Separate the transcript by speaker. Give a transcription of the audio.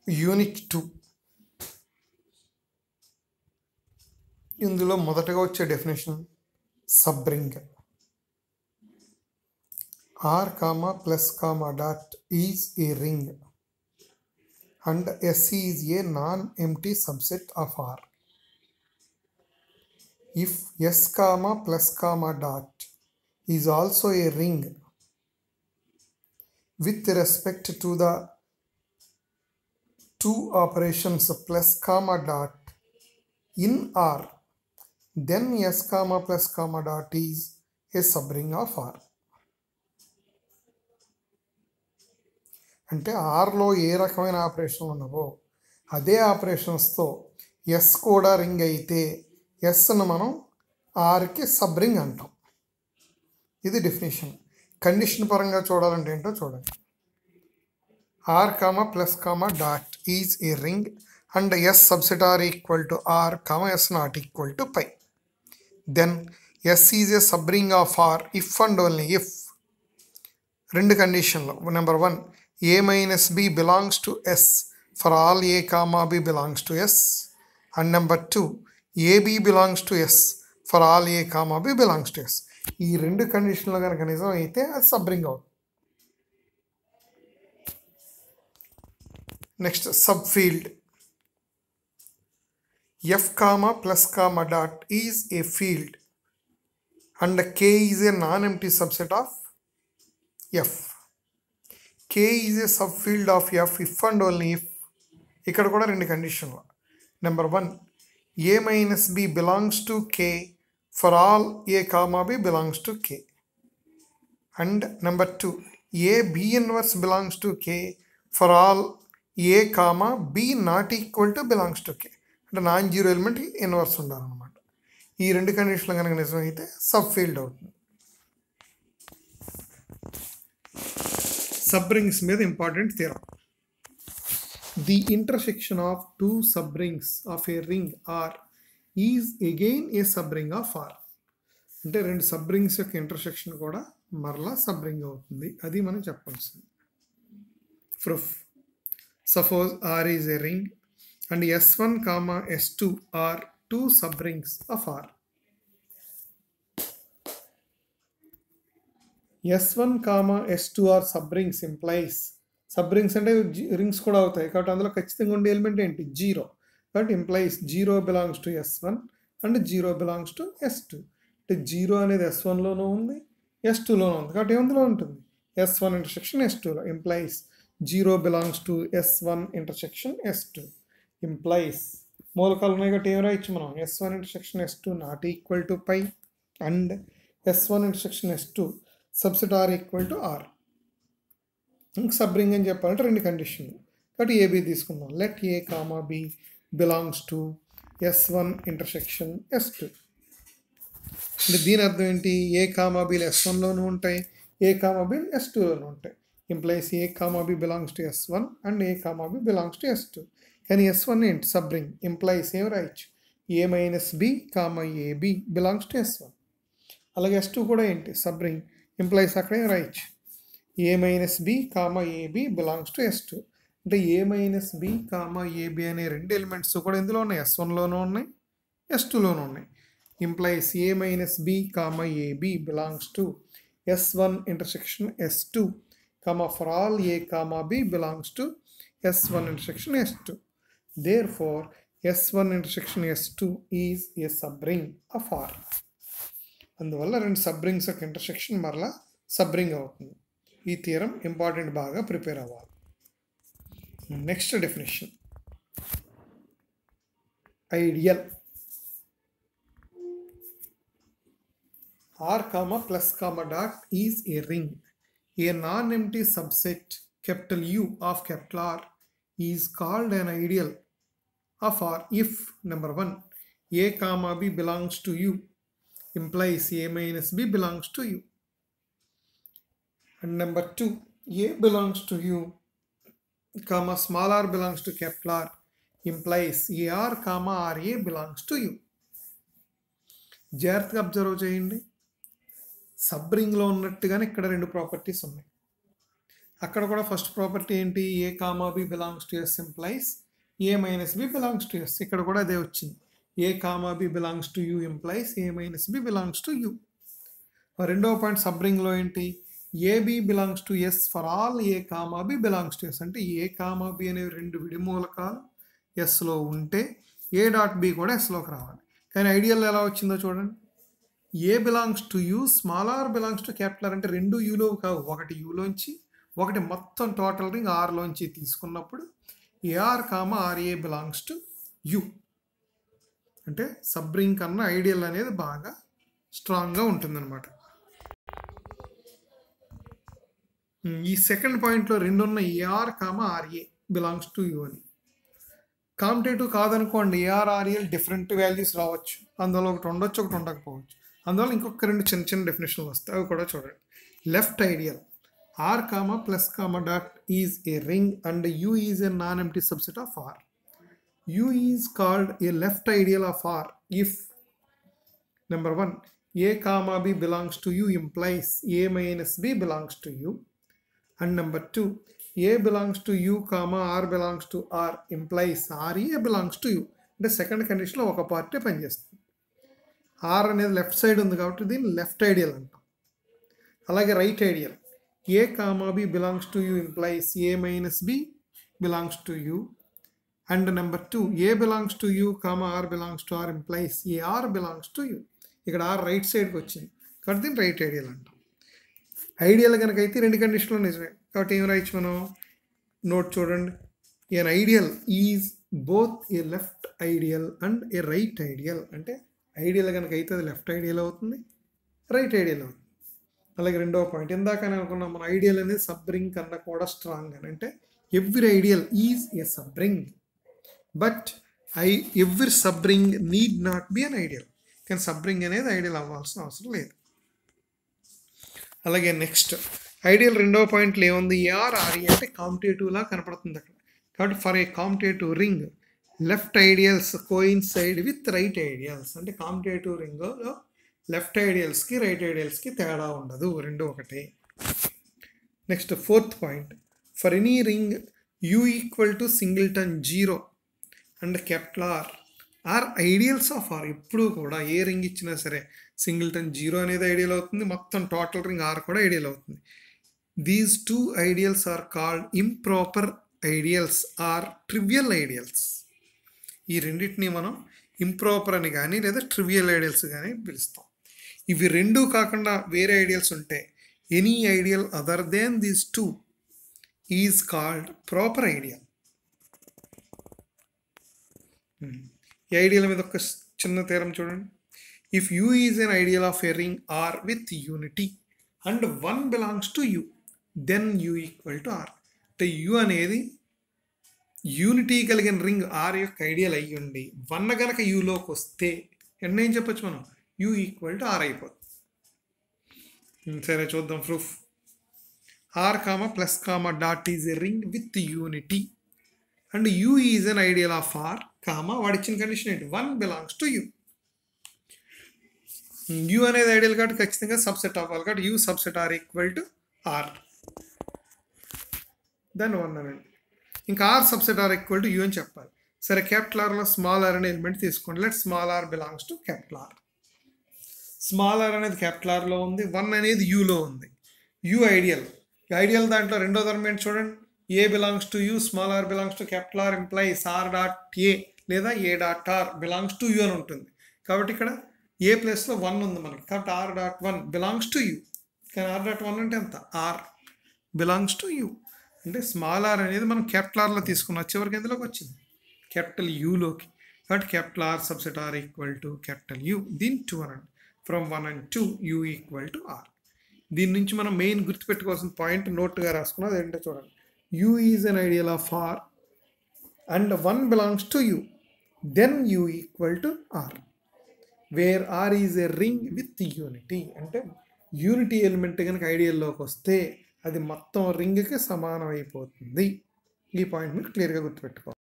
Speaker 1: Unit two ఇందులో మొదటగా వచ్చే definition subring R comma plus comma dot is a ring and S is a non empty subset of R if s comma plus comma dot is also a ring with respect to the two operations plus comma dot in R, then s comma plus comma dot is a subring of R. అంటే ఆర్లో ఏ రకమైన operation ఉన్నవో అదే ఆపరేషన్స్తో yes కూడా ring అయితే ఎస్ను మనం ఆర్కి sub ring అంటాం ఇది definition condition పరంగా చూడాలంటే ఏంటో చూడండి R comma plus comma dot is a ring and S subset are equal to R comma S not equal to phi then S is a subring of R if and only if రెండు కండిషన్లు number one a minus b belongs to S for all a comma b belongs to S and number two a b belongs to S for all a comma b belongs to yes ఈ రెండు కండిషన్లు కనుక నిజం అయితే అది subring అవుతుంది next subfield F comma plus comma dot is a field and K is a non empty subset of F K is a subfield of F if and only if ఇక్కడ కూడా రెండు కండిషన్లు number one a minus b belongs to k for all a comma b belongs to k and number 2 a b inverse belongs to k for all a comma b not equal to belongs to k అంటే non zero element inverse ఉండాలన్నమాట ఈ రెండు కండిషన్లు కనుక నిజమైతే subfield అవుతుంది subrings మీద important theorem the intersection of two subrings of a ring R is again a subring of R. అంటే రెండు సబ్రింగ్స్ యొక్క ఇంటర్సెక్షన్ కూడా మరలా సబ్రింగ్ అవుతుంది అది మనం చెప్పాల్సింది proof suppose R is a ring and S one comma S two are two subrings of R S one comma S two are subrings implies subrings అంటే రింగ్స్ కూడా అవుతాయి కాబట్టి అందులో ఖచ్చితంగా ఉండే ఎలిమెంట్ ఏంటి జీరో కాబట్టి implies zero belongs to S one and zero belongs to S two అంటే జీరో అనేది ఎస్ వన్లోనూ ఉంది ఎస్ టూలోనూ ఉంది కాబట్టి ఎందులో ఉంటుంది ఎస్ వన్ ఇంటర్సెక్షన్ ఎస్ టూలో implies zero belongs to S one intersection S two implies మూలకాలు ఉన్నాయి కాబట్టి ఏం రాయొచ్చు మనం S one intersection S two not equal to phi and S one intersection S two subset are equal to R ఇంక subring అని చెప్పాలంటే రెండు కండిషన్లు కాబట్టి ఏబి తీసుకుందాం let a comma b belongs to S one intersection S two అంటే దీని అర్థం ఏంటి ఏ కామా బిలు ఎస్ వన్లోనూ ఉంటాయి ఏ కామా బిల్ ఎస్ టూలోనూ ఉంటాయి implies a comma b belongs to S one and a comma b belongs to S two కానీ ఎస్ వన్ ఏంటి సబ్రింగ్ ఇంప్లైస్ ఏం రాయొచ్చు a minus b comma a b belongs to S one అలాగే S two కూడా ఏంటి subring implies అక్కడ ఏం రాయొచ్చు a minus b comma a b belongs to S two అంటే a minus b comma a b అనే రెండు ఎలిమెంట్స్ కూడా ఇందులో ఉన్నాయి ఎస్ వన్లోనూ ఉన్నాయి ఎస్ టూలోనూ ఉన్నాయి implies a minus b comma a b belongs to S one intersection S two comma for all a comma b belongs to S one intersection S two therefore S one intersection S two is a subring of R అందువల్ల రెండు సబ్రింగ్స్ యొక్క intersection మరలా subring అవుతుంది ఈ తీరం important బాగా prepare అవ్వాలి next definition ideal R comma plus comma dot is a ring a non empty subset capital U of capital R is called an ideal of R if number one A comma B belongs to U implies A minus B belongs to U and number two A belongs to U comma small r belongs to capital R implies AR comma RA belongs to U జాగ్రత్తగా observe చేయండి సబ్ రింగ్లో ఉన్నట్టుగానే ఇక్కడ రెండు properties ఉన్నాయి అక్కడ కూడా ఫస్ట్ ప్రాపర్టీ ఏంటి a comma b belongs to S implies a minus b belongs to S ఇక్కడ కూడా అదే వచ్చింది a comma b belongs to U implies a minus b belongs to U రెండవ పాయింట్ సబ్రింగ్లో ఏంటి a b belongs to S for all a comma b belongs to S అంటే a comma B అనేవి రెండు విడిమూలకాలు ఎస్లో ఉంటే ఏ డాట్ బి కూడా ఎస్లోకి రావాలి కానీ ఐడియల్ ఎలా వచ్చిందో చూడండి ఏ belongs to U small are belongs to capital అంటే రెండు యూలో కావు ఒకటి యూలోంచి ఒకటి మొత్తం టోటల్ రింగ్ ఆర్లోంచి తీసుకున్నప్పుడు a r comma r a belongs to U అంటే సబ్ రింగ్ కన్నా ఐడియల్ అనేది బాగా స్ట్రాంగ్గా ఉంటుందన్నమాట ఈ సెకండ్ పాయింట్లో రెండు ఉన్న a r comma r a belongs to U అని కాంపిటేటివ్ కాదనుకోండి ఏఆర్ఆర్ఎల్ డిఫరెంట్ వాల్యూస్ రావచ్చు అందులో ఒకటి ఉండొచ్చు ఒకటి ఉండకపోవచ్చు అందువల్ల ఇంకొక రెండు చిన్న చిన్న డెఫినేషన్లు వస్తాయి అవి కూడా చూడండి left ideal R comma plus comma dot is a ring and U is a non empty subset of R U is called a left ideal of R if number one a comma b belongs to U implies a minus b belongs to U and number two a belongs to U comma r belongs to R implies r a belongs to U అంటే second కండిషన్లో ఒక party పనిచేస్తుంది are అనేది left side ఉంది కాబట్టి దీన్ని left ideal అంటాం అలాగే right ideal a comma b belongs to U implies a minus b belongs to U and number two a belongs to U comma r belongs to R implies a r belongs to U ఇక్కడ r right సైడ్కి వచ్చింది కాబట్టి దీన్ని right ideal అంటాం ideal కనుక అయితే రెండు కండిషన్లో నిజమే కాబట్టి ఏం రాయొచ్చు మనం నోట్ చూడండి an ideal is both a left ideal and a right ideal అంటే ఐడియల్ కనుక అయితే అది లెఫ్ట్ ఐడియల్ అవుతుంది రైట్ ఐడియల్ అవుతుంది అలాగే రెండవ పాయింట్ ఇందాక అనుకున్నాం మన ఐడియల్ అనేది సబ్రింగ్ కన్నా కూడా స్ట్రాంగ్ అని అంటే every ideal is a subring but I every subring need not be an ideal కానీ సబ్రింగ్ అనేది ఐడియల్ అవ్వాల్సిన అవసరం లేదు అలాగే నెక్స్ట్ ఐడియల్ రెండవ పాయింట్లో ఏముంది ఏఆర్ ఆర్ఈ అంటే కాంపిటేటివ్లా కనపడుతుంది అక్కడ కాబట్టి for a competitive ring left ideals coincide with right ideals అంటే కాంపిటేటివ్ రింగ్లో లెఫ్ట్ ఐడియల్స్కి రైట్ ఐడియల్స్కి తేడా ఉండదు రెండు ఒకటే next fourth point for any ring U equal to singleton zero and capital R are ideals of R ఎప్పుడు కూడా ఏ రింగ్ ఇచ్చినా సరే సింగిల్టన్ జీరో అనేది ఐడియల్ అవుతుంది మొత్తం టోటల్ రింగ్ ఆర్ కూడా ఐడియల్ అవుతుంది these two ideals are called improper ideals or trivial ideals ఈ రెండింటిని మనం ఇంప్రాపర్ అని కానీ లేదా ట్రివియల్ ఐడియల్స్ కానీ పిలుస్తాం ఇవి రెండు కాకుండా వేరే ఐడియల్స్ ఉంటే any ideal other than these two is called proper ideal ఈ ఐడియల్ మీద ఒక చిన్న తీరం చూడండి if U is an ideal of a ring R with unity and one belongs to U then U equal to R అంటే U అనేది unity కలిగిన ring R యొక్క ఐడియల్ అయ్యి ఉండి వన్ కనుక యూలోకి వస్తే వెంటనే ఏం చెప్పొచ్చు మనం యూ ఈక్వల్ టు ఆర్ అయిపోతుంది సరే చూద్దాం proof R comma plus comma dot is a ring with unity and U is an ideal of R comma వాడి ఇచ్చిన కండిషన్ ఏంటి one belongs to U U అనేది ఐడియల్ కాబట్టి ఖచ్చితంగా సబ్సెట్ అవ్వాలి కాబట్టి U subset are equal to R దాన్ని one అనండి ఇంకా R subset are equal to U అని చెప్పాలి సరే క్యాపిటల్ ఆర్లో స్మాల్ ఆర్ అనే ఎలిమెంట్ తీసుకోండి let small are belongs to capital R small R అనేది క్యాపిటల్ ఆర్లో ఉంది వన్ అనేది యూలో ఉంది యూ ఐడియల్ ఐడియల్ దాంట్లో రెండో ధర్మం ఏంటి చూడండి ఏ belongs to U small are belongs to capital R implies R dot A లేదా A dot R belongs to U అని ఉంటుంది కాబట్టి ఇక్కడ ఏ ప్లేస్లో వన్ ఉంది మనకి కాబట్టి R dot one belongs to U కానీ ఆర్ డాట్ వన్ అంటే ఎంత ఆర్ బిలాంగ్స్ టు యూ అంటే స్మాల్ ఆర్ అనేది మనం క్యాపిటల్ ఆర్లో తీసుకున్నాం చివరికి ఎందులోకి వచ్చింది క్యాపిటల్ యూలోకి కాబట్టి capital R subset are equal to capital U దీని టూ అనండి from one and two U equal to R దీని నుంచి మనం మెయిన్ గుర్తుపెట్టుకోవాల్సిన పాయింట్ నోట్గా రాసుకున్నది ఏంటో చూడండి U is an ideal of R and one belongs to U then U equal to R where R is a ring with unity అంటే unity element కనుక ఐడియల్లోకి వస్తే అది మొత్తం రింగ్కి సమానం అయిపోతుంది ఈ పాయింట్ మీరు క్లియర్గా గుర్తుపెట్టుకోవాలి